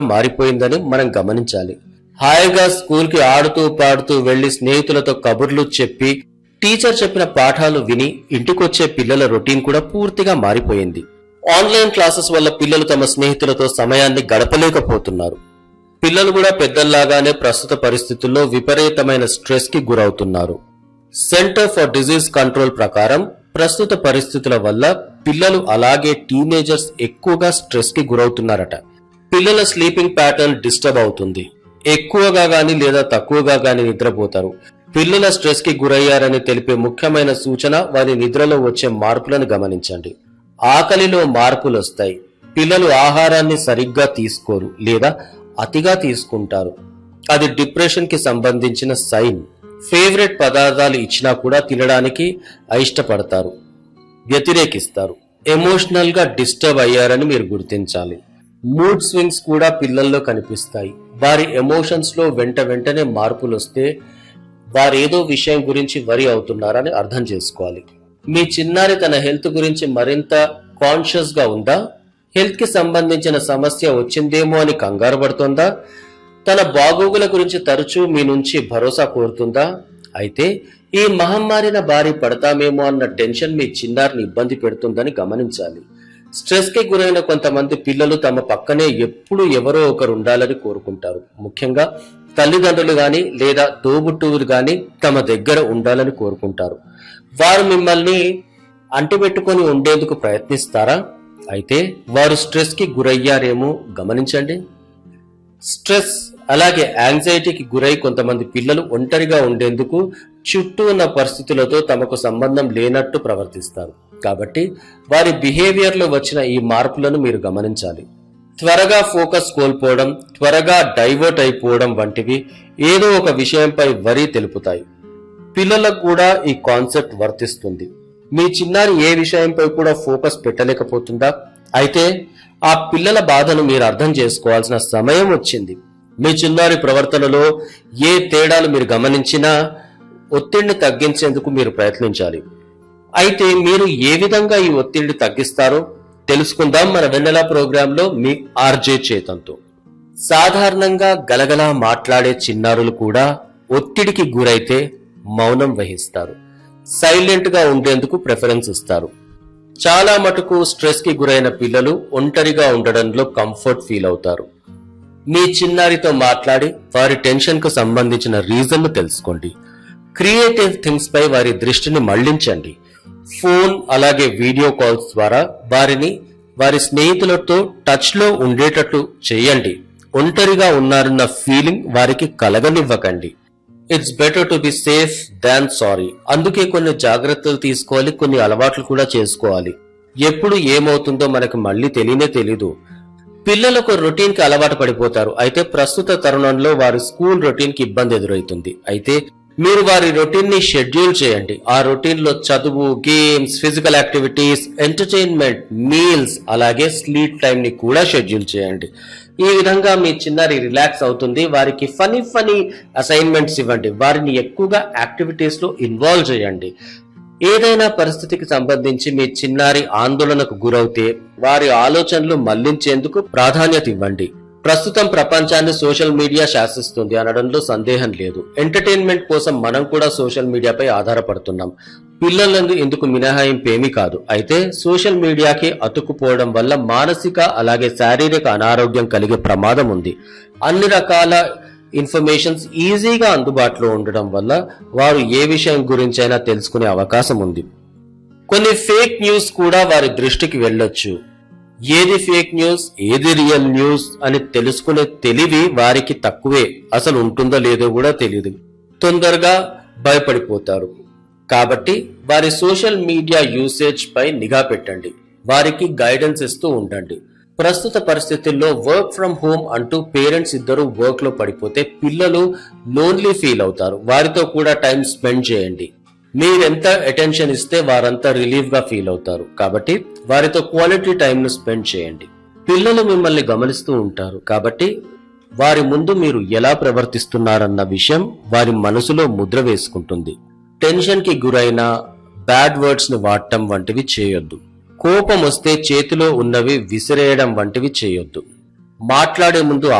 మారిపోయిందని మనం గమనించాలి హాయిగా స్కూల్ కి ఆడుతూ పాడుతూ వెళ్లి స్నేహితులతో కబుర్లు చెప్పి టీచర్ చెప్పిన పాఠాలు విని ఇంటికొచ్చే పిల్లల రొటీన్ కూడా పూర్తిగా మారిపోయింది ఆన్లైన్ క్లాసెస్ వల్ల పిల్లలు తమ స్నేహితులతో సమయాన్ని గడపలేకపోతున్నారు పిల్లలు కూడా పెద్దల్లాగానే ప్రస్తుత పరిస్థితుల్లో విపరీతమైన స్ట్రెస్ కి గురవుతున్నారు సెంటర్ ఫర్ డిజీజ్ కంట్రోల్ ప్రకారం ప్రస్తుత పరిస్థితుల వల్ల పిల్లలు అలాగే టీనేజర్స్ ఎక్కువగా స్ట్రెస్ కి గురవుతున్నారట పిల్లల స్లీపింగ్ ప్యాటర్న్ డిస్టర్బ్ అవుతుంది ఎక్కువగా గాని లేదా తక్కువగా గాని నిద్రపోతారు పిల్లల స్ట్రెస్ కి గురయ్యారని తెలిపే ముఖ్యమైన సూచన వారి నిద్రలో వచ్చే మార్పులను గమనించండి ఆకలిలో మార్పులు వస్తాయి పిల్లలు ఆహారాన్ని సరిగ్గా తీసుకోరు లేదా అతిగా తీసుకుంటారు అది డిప్రెషన్ కి సంబంధించిన సైన్ ఫేవరెట్ పదార్థాలు ఇచ్చినా కూడా తినడానికి అయిష్టపడతారు వ్యతిరేకిస్తారు ఎమోషనల్ గా డిస్టర్బ్ అయ్యారని మీరు గుర్తించాలి మూడ్ స్వింగ్స్ కూడా పిల్లల్లో కనిపిస్తాయి వారి ఎమోషన్స్ లో వెంట వెంటనే మార్పులు వస్తే వారేదో విషయం గురించి వరి అవుతున్నారని అర్థం చేసుకోవాలి మీ చిన్నారి తన హెల్త్ గురించి మరింత కాన్షియస్ గా ఉందా హెల్త్ కి సంబంధించిన సమస్య వచ్చిందేమో అని కంగారు పడుతోందా తన బాగోగుల గురించి తరచూ మీ నుంచి భరోసా కోరుతుందా అయితే ఈ మహమ్మారిన బారి పడతామేమో అన్న టెన్షన్ మీ చిన్నారిని ఇబ్బంది పెడుతుందని గమనించాలి స్ట్రెస్ కి గురైన కొంతమంది పిల్లలు తమ పక్కనే ఎప్పుడు ఎవరో ఒకరు ఉండాలని కోరుకుంటారు ముఖ్యంగా తల్లిదండ్రులు గాని లేదా తోబుట్టువులు గాని తమ దగ్గర ఉండాలని కోరుకుంటారు వారు మిమ్మల్ని అంటిపెట్టుకొని ఉండేందుకు ప్రయత్నిస్తారా అయితే వారు స్ట్రెస్ కి గురయ్యారేమో గమనించండి స్ట్రెస్ అలాగే యాంగ్జైటీకి గురై కొంతమంది పిల్లలు ఒంటరిగా ఉండేందుకు చుట్టూ ఉన్న పరిస్థితులతో తమకు సంబంధం లేనట్టు ప్రవర్తిస్తారు కాబట్టి వారి బిహేవియర్ లో వచ్చిన ఈ మార్పులను మీరు గమనించాలి త్వరగా ఫోకస్ కోల్పోవడం త్వరగా డైవర్ట్ అయిపోవడం వంటివి ఏదో ఒక విషయంపై వరి తెలుపుతాయి పిల్లలకు కూడా ఈ కాన్సెప్ట్ వర్తిస్తుంది మీ చిన్నారి ఏ విషయంపై కూడా ఫోకస్ పెట్టలేకపోతుందా అయితే ఆ పిల్లల బాధను మీరు అర్థం చేసుకోవాల్సిన సమయం వచ్చింది మీ చిన్నారి ప్రవర్తనలో ఏ తేడాలు మీరు గమనించినా ఒత్తిడిని తగ్గించేందుకు మీరు ప్రయత్నించాలి అయితే మీరు ఏ విధంగా ఈ ఒత్తిడిని తగ్గిస్తారో తెలుసుకుందాం మన వెన్నెల ప్రోగ్రాంలో మీ ఆర్జే చేతంతో సాధారణంగా గలగలా మాట్లాడే చిన్నారులు కూడా ఒత్తిడికి గురైతే మౌనం వహిస్తారు సైలెంట్ గా ఉండేందుకు ప్రిఫరెన్స్ ఇస్తారు చాలా మటుకు స్ట్రెస్ కి గురైన పిల్లలు ఒంటరిగా ఉండడంలో కంఫర్ట్ ఫీల్ అవుతారు మీ చిన్నారితో మాట్లాడి వారి టెన్షన్ కు సంబంధించిన రీజన్ను తెలుసుకోండి క్రియేటివ్ థింగ్స్ పై వారి దృష్టిని మళ్లించండి ఫోన్ అలాగే వీడియో కాల్స్ ద్వారా వారిని వారి స్నేహితులతో టచ్ లో ఉండేటట్లు చేయండి ఒంటరిగా ఉన్నారన్న ఫీలింగ్ వారికి కలగనివ్వకండి it's better to be safe than sorry అందుకే కొన్ని జాగ్రత్తలు తీసుకోవాలి కొన్ని అలవాట్లు కూడా చేసుకోవాలి ఎప్పుడు ఏమవుతుందో మనకు మళ్ళీ తెలియనే తెలీదు పిల్లలకు రొటీన్ కి అలవాటు పడిపోతారు అయితే ప్రస్తుత తరుణంలో వారి స్కూల్ రొటీన్ కి ఇబ్బంది ఎదురవుతుంది అయితే మీరు వారి రొటీన్ ని షెడ్యూల్ చేయండి ఆ రొటీన్ లో చదువు games physical activities entertainment meals అలాగే స్లీప్ టైం ని కూడా షెడ్యూల్ చేయండి ఈ విధంగా మీ చిన్నారి రిలాక్స్ అవుతుంది వారికి ఫనీ ఫనీ అసైన్మెంట్స్ ఇవ్వండి వారిని ఎక్కువగా యాక్టివిటీస్ లో ఇన్వాల్వ్ చేయండి ఏదైనా పరిస్థితికి సంబంధించి మీ చిన్నారి ఆందోళనకు గురవుతే వారి ఆలోచనలు మళ్లించేందుకు ప్రాధాన్యత ఇవ్వండి ప్రస్తుతం ప్రపంచాన్ని సోషల్ మీడియా శాసిస్తుంది అనడంలో సందేహం లేదు ఎంటర్టైన్మెంట్ కోసం మనం కూడా సోషల్ మీడియాపై ఆధారపడుతున్నాం పిల్లలందు ఇందుకు మినహాయింపు ఏమీ కాదు అయితే సోషల్ మీడియాకి అతుక్కుపోవడం వల్ల మానసిక అలాగే శారీరక అనారోగ్యం కలిగే ప్రమాదం ఉంది అన్ని రకాల ఇన్ఫర్మేషన్స్ ఈజీగా అందుబాటులో ఉండడం వల్ల వారు ఏ విషయం గురించైనా తెలుసుకునే అవకాశం ఉంది కొన్ని ఫేక్ న్యూస్ కూడా వారి దృష్టికి వెళ్ళొచ్చు ఏది ఫేక్ న్యూస్ ఏది రియల్ న్యూస్ అని తెలుసుకునే తెలివి వారికి తక్కువే అసలు ఉంటుందో లేదో కూడా తెలియదు తొందరగా భయపడిపోతారు కాబట్టి వారి సోషల్ మీడియా యూసేజ్ పై నిఘా పెట్టండి వారికి గైడెన్స్ ఇస్తూ ఉండండి ప్రస్తుత పరిస్థితుల్లో వర్క్ ఫ్రం హోమ్ అంటూ పేరెంట్స్ ఇద్దరు వర్క్ లో పడిపోతే పిల్లలు లోన్లీ ఫీల్ అవుతారు వారితో కూడా టైం స్పెండ్ చేయండి మీరెంత అటెన్షన్ ఇస్తే వారంతా రిలీఫ్ గా ఫీల్ అవుతారు కాబట్టి వారితో క్వాలిటీ టైం ను స్పెండ్ చేయండి పిల్లలు మిమ్మల్ని గమనిస్తూ ఉంటారు కాబట్టి వారి ముందు మీరు ఎలా ప్రవర్తిస్తున్నారన్న విషయం వారి మనసులో ముద్ర వేసుకుంటుంది టెన్షన్ కి గురైన బ్యాడ్ వర్డ్స్ ను వాడటం వంటివి చేయొద్దు కోపం వస్తే చేతిలో ఉన్నవి విసిరేయడం వంటివి చేయొద్దు మాట్లాడే ముందు